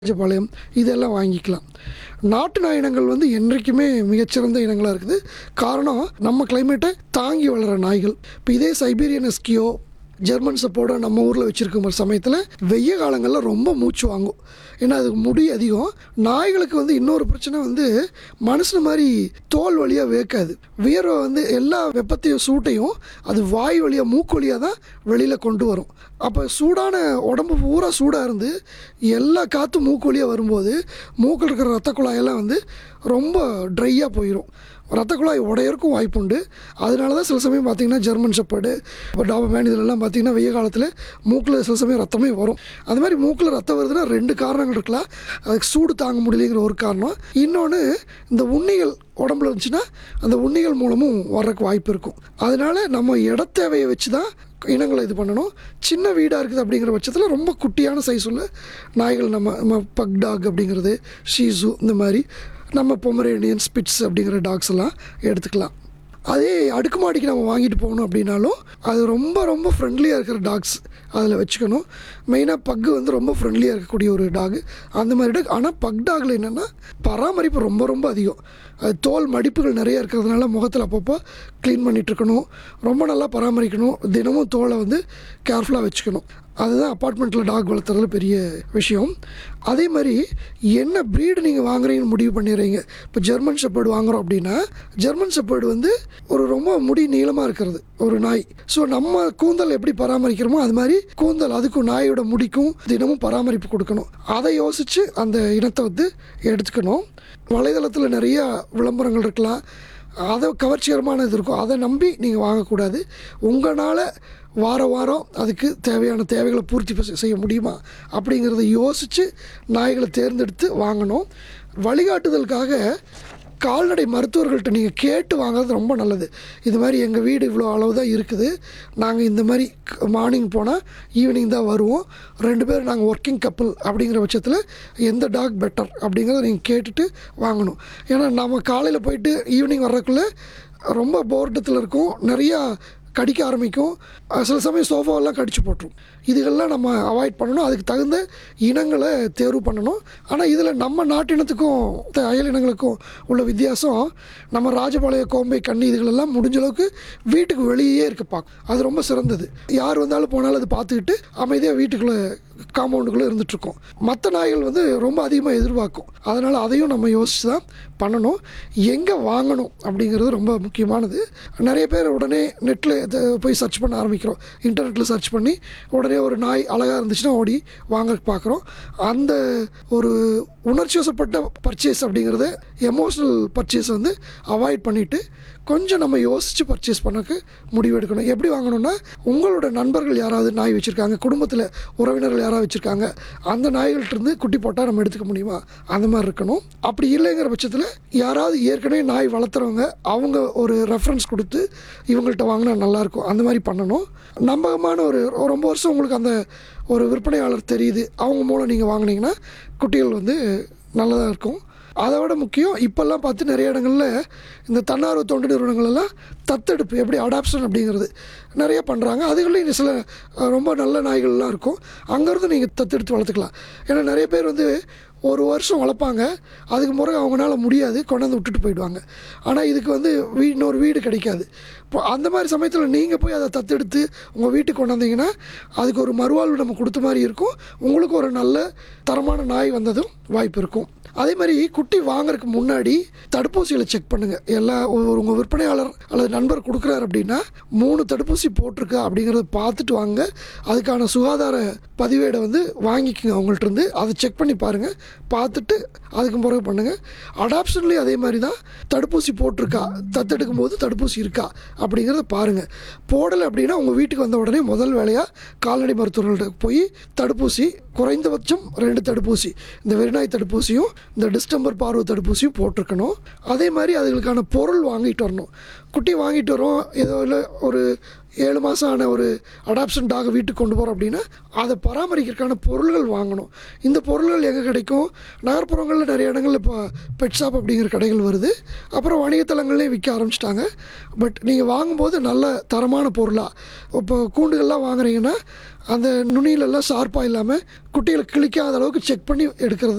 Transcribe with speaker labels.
Speaker 1: ராஜபாளையம் இதெல்லாம் வாங்கிக்கலாம் நாட்டு நாய் இனங்கள் வந்து என்றைக்குமே மிகச்சிறந்த இனங்களாக இருக்குது காரணம் நம்ம கிளைமேட்டை தாங்கி வளர நாய்கள் இப்போ இதே சைபீரியன் எஸ்கியோ ஜெர்மன் சப்போர்டை நம்ம ஊரில் வச்சுருக்க சமயத்தில் வெய்ய காலங்களில் ரொம்ப மூச்சு வாங்கும் ஏன்னா அதுக்கு முடி அதிகம் நாய்களுக்கு வந்து இன்னொரு பிரச்சனை வந்து மனுஷன் மாதிரி தோல் வழியாக வேக்காது வியர்வை வந்து எல்லா வெப்பத்தையும் சூட்டையும் அது வாய் வழியாக மூக்கு வழியாக தான் வெளியில் கொண்டு வரும் அப்போ சூடான உடம்பு பூரா சூடாக இருந்து எல்லா காற்றும் மூக்கு வழியாக வரும்போது மூக்கில் இருக்கிற ரத்த குழாயெல்லாம் வந்து ரொம்ப ட்ரையாக போயிடும் ரத்த குழாய் உடையறக்கும் வாய்ப்புண்டு அதனால தான் சில சமயம் பார்த்தீங்கன்னா ஜெர்மன் ஷெப்பர்டு இப்போ டாபர்மேன் இதெல்லாம் பார்த்தீங்கன்னா வெய்ய காலத்தில் மூக்கில் சில சமயம் ரத்தமே வரும் அது மாதிரி மூக்கில் ரத்தம் வருதுன்னா ரெண்டு காரணங்கள் இருக்கலாம் அதுக்கு சூடு தாங்க முடியலைங்கிற ஒரு காரணம் இன்னொன்று இந்த உண்ணிகள் உடம்புல இருந்துச்சுன்னா அந்த உண்ணிகள் மூலமும் வர்றதுக்கு வாய்ப்பு இருக்கும் அதனால நம்ம இட தேவையை வச்சு தான் இனங்களை இது பண்ணணும் சின்ன வீடாக இருக்குது அப்படிங்கிற பட்சத்தில் ரொம்ப குட்டியான சைஸ் உள்ள நாய்கள் நம்ம நம்ம பக் டாக் அப்படிங்கிறது ஷீசு இந்த மாதிரி நம்ம பொமரேனியன் ஸ்பிட்ஸ் அப்படிங்கிற டாக்ஸ் எல்லாம் எடுத்துக்கலாம் அதே அடுக்குமாடிக்கு நம்ம வாங்கிட்டு போகணும் அப்படின்னாலும் அது ரொம்ப ரொம்ப ஃப்ரெண்ட்லியாக இருக்கிற டாக்ஸ் அதில் வச்சுக்கணும் மெயினாக பக்கு வந்து ரொம்ப ஃப்ரெண்ட்லியாக இருக்கக்கூடிய ஒரு டாக் அந்த மாதிரி டாக் ஆனால் பக் டாகில் என்னென்னா பராமரிப்பு ரொம்ப ரொம்ப அதிகம் அது தோல் மடிப்புகள் நிறைய இருக்கிறதுனால முகத்தில் அப்பப்போ க்ளீன் பண்ணிட்டு இருக்கணும் ரொம்ப நல்லா பராமரிக்கணும் தினமும் தோலை வந்து கேர்ஃபுல்லாக வச்சுக்கணும் அதுதான் அப்பார்ட்மெண்ட்டில் டாக் வளர்த்துறதுல பெரிய விஷயம் அதே மாதிரி என்ன ப்ரீடு நீங்கள் வாங்குறீங்கன்னு முடிவு பண்ணிடுறீங்க இப்போ ஜெர்மன் ஷெப்பர்டு வாங்குறோம் அப்படின்னா ஜெர்மன் ஷெப்பர்டு வந்து ஒரு ரொம்ப முடி நீளமாக இருக்கிறது ஒரு நாய் ஸோ நம்ம கூந்தல் எப்படி பராமரிக்கிறோமோ அது மாதிரி கூந்தல் அதுக்கும் நாயோட முடிக்கும் தினமும் பராமரிப்பு கொடுக்கணும் அதை யோசித்து அந்த இனத்தை வந்து எடுத்துக்கணும் வலைதளத்தில் நிறைய விளம்பரங்கள் இருக்கலாம் அதை கவர்ச்சிகரமான இது இருக்கும் அதை நம்பி நீங்கள் வாங்கக்கூடாது உங்களால் வார வாரம் அதுக்கு தேவையான தேவைகளை பூர்த்தி ப- செய்ய முடியுமா அப்படிங்கிறத யோசித்து நாய்களை தேர்ந்தெடுத்து வாங்கணும் வழிகாட்டுதலுக்காக கால்நடை மருத்துவர்கள்ட்ட நீங்கள் கேட்டு வாங்குறது ரொம்ப நல்லது இது மாதிரி எங்கள் வீடு இவ்வளோ அளவு தான் இருக்குது நாங்கள் இந்த மாதிரி மார்னிங் போனால் ஈவினிங் தான் வருவோம் ரெண்டு பேரும் நாங்கள் ஒர்க்கிங் கப்பல் அப்படிங்கிற பட்சத்தில் எந்த டாக் பெட்டர் அப்படிங்கிறத நீங்கள் கேட்டுட்டு வாங்கணும் ஏன்னா நம்ம காலையில் போயிட்டு ஈவினிங் வர்றதுக்குள்ளே ரொம்ப போர்ட்டத்தில் இருக்கும் நிறையா கடிக்க ஆரம்பிக்கும் அஹ் சில சமயம் சோஃபாவெல்லாம் கடிச்சு போட்டுரும் இதுகள்லாம் நம்ம அவாய்ட் பண்ணணும் அதுக்கு தகுந்த இனங்களை தேர்வு பண்ணணும் ஆனால் இதில் நம்ம நாட்டினத்துக்கும் த- அயல் இனங்களுக்கும் உள்ள வித்தியாசம் நம்ம ராஜபாளைய கோம்பை கண்ணி இதுகளெல்லாம் முடிஞ்ச அளவுக்கு வீட்டுக்கு வெளியே இருக்க பார்க்கும் அது ரொம்ப சிறந்தது யார் வந்தாலும் போனாலும் அது பார்த்துக்கிட்டு அமைதியாக வீட்டுக்குள்ளே காம்பவுண்டுக்குள்ளே இருந்துகிட்ருக்கோம் மற்ற நாய்கள் வந்து ரொம்ப அதிகமாக எதிர்பார்க்கும் அதனால் அதையும் நம்ம யோசித்து தான் பண்ணணும் எங்கே வாங்கணும் அப்படிங்கிறது ரொம்ப முக்கியமானது நிறைய பேர் உடனே நெட்டில் போய் சர்ச் பண்ண ஆரம்பிக்கிறோம் இன்டர்நெட்டில் சர்ச் பண்ணி உடனே ஒரு நாய் அழகாக இருந்துச்சுன்னா ஓடி வாங்க பார்க்குறோம் அந்த ஒரு உணர்ச்சி வசப்பட்ட பர்ச்சேஸ் அப்படிங்கிறத எமோஷ்னல் பர்ச்சேஸ் வந்து அவாய்ட் பண்ணிவிட்டு கொஞ்சம் நம்ம யோசித்து பர்ச்சேஸ் பண்ணக்கு முடிவு எடுக்கணும் எப்படி வாங்கணும்னா உங்களோட நண்பர்கள் யாராவது நாய் வச்சுருக்காங்க குடும்பத்தில் உறவினர்கள் யாராவது வச்சுருக்காங்க அந்த நாய்கள்ட்ட இருந்து குட்டி போட்டால் நம்ம எடுத்துக்க முடியுமா அந்த மாதிரி இருக்கணும் அப்படி இல்லைங்கிற பட்சத்தில் யாராவது ஏற்கனவே நாய் வளர்த்துறவங்க அவங்க ஒரு ரெஃபரன்ஸ் கொடுத்து இவங்கள்ட்ட வாங்கினா நல்லாயிருக்கும் அந்த மாதிரி பண்ணணும் நம்பகமான ஒரு ஒரு ரொம்ப வருஷம் உங்களுக்கு அந்த ஒரு விற்பனையாளர் தெரியுது அவங்க மூலம் நீங்கள் வாங்குனீங்கன்னா குட்டிகள் வந்து நல்லதாக இருக்கும் அதை விட முக்கியம் இப்போல்லாம் பார்த்து நிறைய இடங்களில் இந்த தன்னார்வ தொண்டு நிறுவனங்கள் எல்லாம் தத்தெடுப்பு எப்படி அடாப்ஷன் அப்படிங்கிறது நிறைய பண்ணுறாங்க அதுகளையும் சில அஹ், ரொம்ப நல்ல நாய்கள்லாம் இருக்கும் அங்கேருந்து நீங்கள் தத்தெடுத்து வளர்த்துக்கலாம் ஏன்னா நிறைய பேர் வந்து ஒரு வருஷம் வளர்ப்பாங்க அதுக்கு முறை அவங்களால முடியாது கொண்டாந்து விட்டுட்டு போயிடுவாங்க ஆனால் இதுக்கு வந்து வீ இன்னொரு வீடு கிடைக்காது இப்போ அந்த மாதிரி சமயத்தில் நீங்கள் போய் அதை தத்தெடுத்து உங்கள் வீட்டுக்கு கொண்டாந்தீங்கன்னா அதுக்கு ஒரு மறுவாழ்வு நம்ம கொடுத்த மாதிரி இருக்கும் உங்களுக்கு ஒரு நல்ல தரமான நாய் வந்ததும் வாய்ப்பு இருக்கும் அதே மாதிரி குட்டி வாங்குறதுக்கு முன்னாடி தடுப்பூசிகளை செக் பண்ணுங்கள் எல்லா ஒரு உங்கள் விற்பனையாளர் அல்லது நண்பர் கொடுக்குறாரு அப்படின்னா மூணு தடுப்பூசி போட்டிருக்கா அப்படிங்கிறத பார்த்துட்டு வாங்க அதுக்கான சுகாதார பதிவேடை வந்து வாங்கிக்கோங்க அவங்கள்ட்ட இருந்து அதை செக் பண்ணி பாருங்கள் பார்த்துட்டு அதுக்கு பிறகு பண்ணுங்கள் அடாப்ஷன்லேயும் அதே மாதிரி தான் தடுப்பூசி போட்டிருக்கா தத்தெடுக்கும் போது தடுப்பூசி இருக்கா அப்படிங்கிறத பாருங்கள் போடலை அப்படின்னா உங்கள் வீட்டுக்கு வந்த உடனே முதல் வேலையாக கால்நடை மருத்துவர்கள்ட்ட போய் தடுப்பூசி குறைந்தபட்சம் ரெண்டு தடுப்பூசி இந்த வெறிநாய் தடுப்பூசியும் இந்த டிஸ்டம்பர் பார்வை தடுப்பூசியும் போட்டிருக்கணும் அதே மாதிரி அதுகளுக்கான பொருள் வாங்கிட்டு வரணும் குட்டி வாங்கிட்டு வரோம் ஏதோ இல்லை ஒரு ஏழு மாதம் ஆன ஒரு அடாப்ஷன் டாக் வீட்டுக்கு கொண்டு போகிறோம் அப்படின்னா அதை பராமரிக்கிறதுக்கான பொருள்கள் வாங்கணும் இந்த பொருள்கள் எங்கே கிடைக்கும் நகர்ப்புறங்களில் நிறைய இடங்களில் இப்போ பெட் ஷாப் அப்படிங்கிற கடைகள் வருது அப்புறம் வணிகத்தலங்கள்லேயும் விற்க ஆரம்பிச்சிட்டாங்க பட் நீங்கள் வாங்கும்போது நல்ல தரமான பொருளாக இப்போ கூண்டுகள்லாம் வாங்குறீங்கன்னா அந்த நுனியிலெல்லாம் ஷார்ப்பாக இல்லாமல் குட்டிகளை கிழிக்காத அளவுக்கு செக் பண்ணி எடுக்கிறது